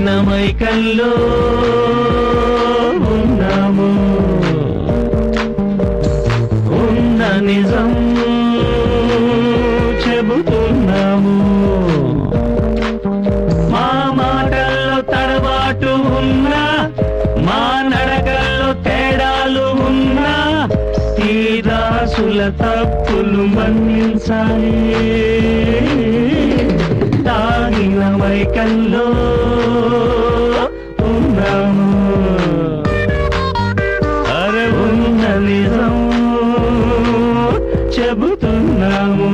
తాగిన మైకల్లో ఉన్నాము ఉన్న నిజం చెబుతున్నాము మా మాటల్లో తడబాటు ఉన్నా మా నడకల్లో తేడాలు ఉన్నా ఈ దాసుల తప్పులు మన్నించాలి తాగిన మైకల్లో ఉన్నాము అరే ఉన్న నిజం చెబుతున్నాము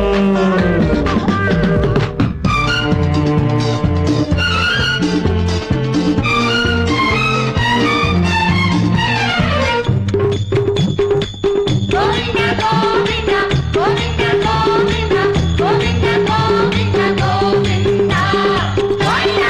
గోవింద గోవింద గోవింద గోవింద గోవింద గోవింద గోవింద గోవింద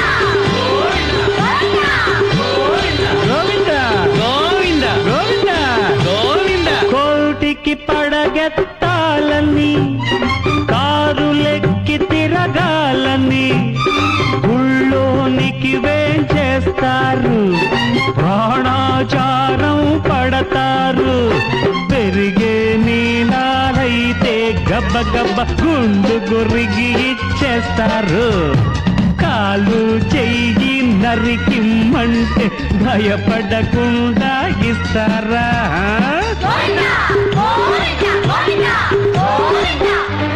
గోవింద గోవింద గోవింద గోవింద కోటికి పడగెత్తాలని కారులెక్కి తిరగాలని గుళ్ళోనికి వేంచేస్తారు ప్రాణాచారం పడతారు పెరిగే నీనాలైతే గబ్బ గబ్బ గుండు గురిగి ఇచ్చేస్తారు కాలు చెయ్యి నరికిమ్మంటే భయపడకుండా ఇస్తారా గోవింద గోవింద గోవింద గోవింద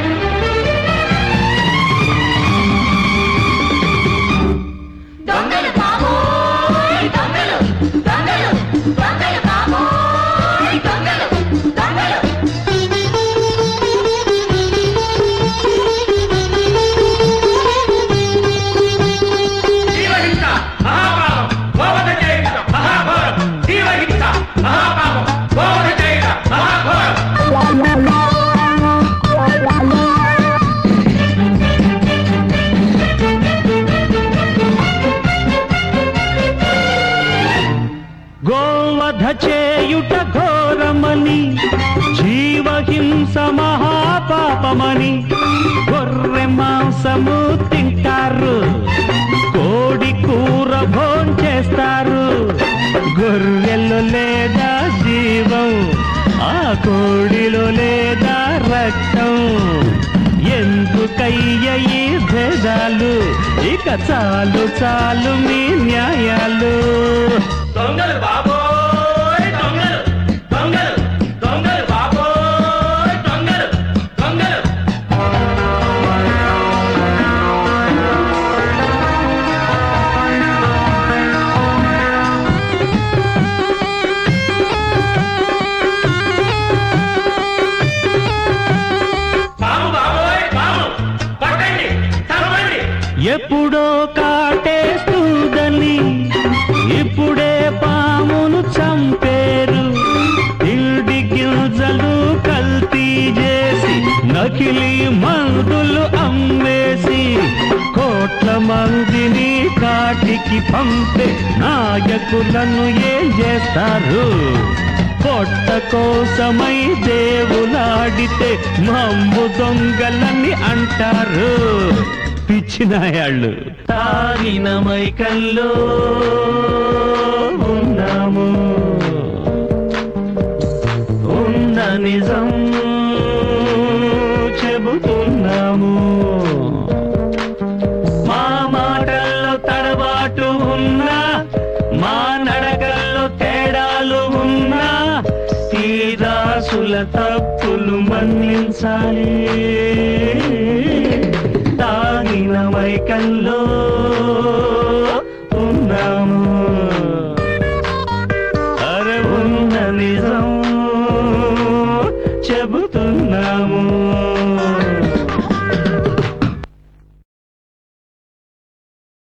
దొంగలు బాబోయ్ దొంగలు దొంగలు దొంగలు బాబోయ్ దొంగలు దొంగలు జీవహింస మహాపాపం గోవధ చేయుట మహాఘోరం జీవహింస మహాపాపం గోవధ చేయుట మహాఘోరం గోవధ చేయుట ఘోరమని జీవహింస మహాపాపమని గొర్రె మాంసము తింటారు కోడి కూర భోంచేస్తారు గొర్రెల్లో లేదా జీవం ఆ కోడిలో లేదా రక్తం ఎందుకయ్య ఈ భేదాలు ఇక చాలు చాలు మీ న్యాయాలు దొంగలు బాబోయ్ దొంగలు దొంగలు దొంగలు బాబోయ్ దొంగలు దొంగలు పాము బాబోయ్ పాము పట్టండి చదవండి ఎప్పుడో కాటేస్తుందని ఇప్పుడే పామును చంపేరు తిండి గింజలు కల్తీ చేసి నకిలీ మందులు అమ్మేసి కోట్ల మందిని కాటికి పంపే నాయకులను ఏం చేస్తారు పొట్ట కోసమై దేవులాడితే మమ్ము దొంగలని అంటారు పిచ్చినాయాళ్ళు తాగిన మైకల్లో ఉన్నాము ఉన్న నిజం చెబుతున్నాము మా మాటల్లో తడబాటు ఉన్నా మా నడకల్లో తేడాలు ఉన్నా ఈ దాసుల తప్పులు మన్నించాలి తాగిన మైకల్లో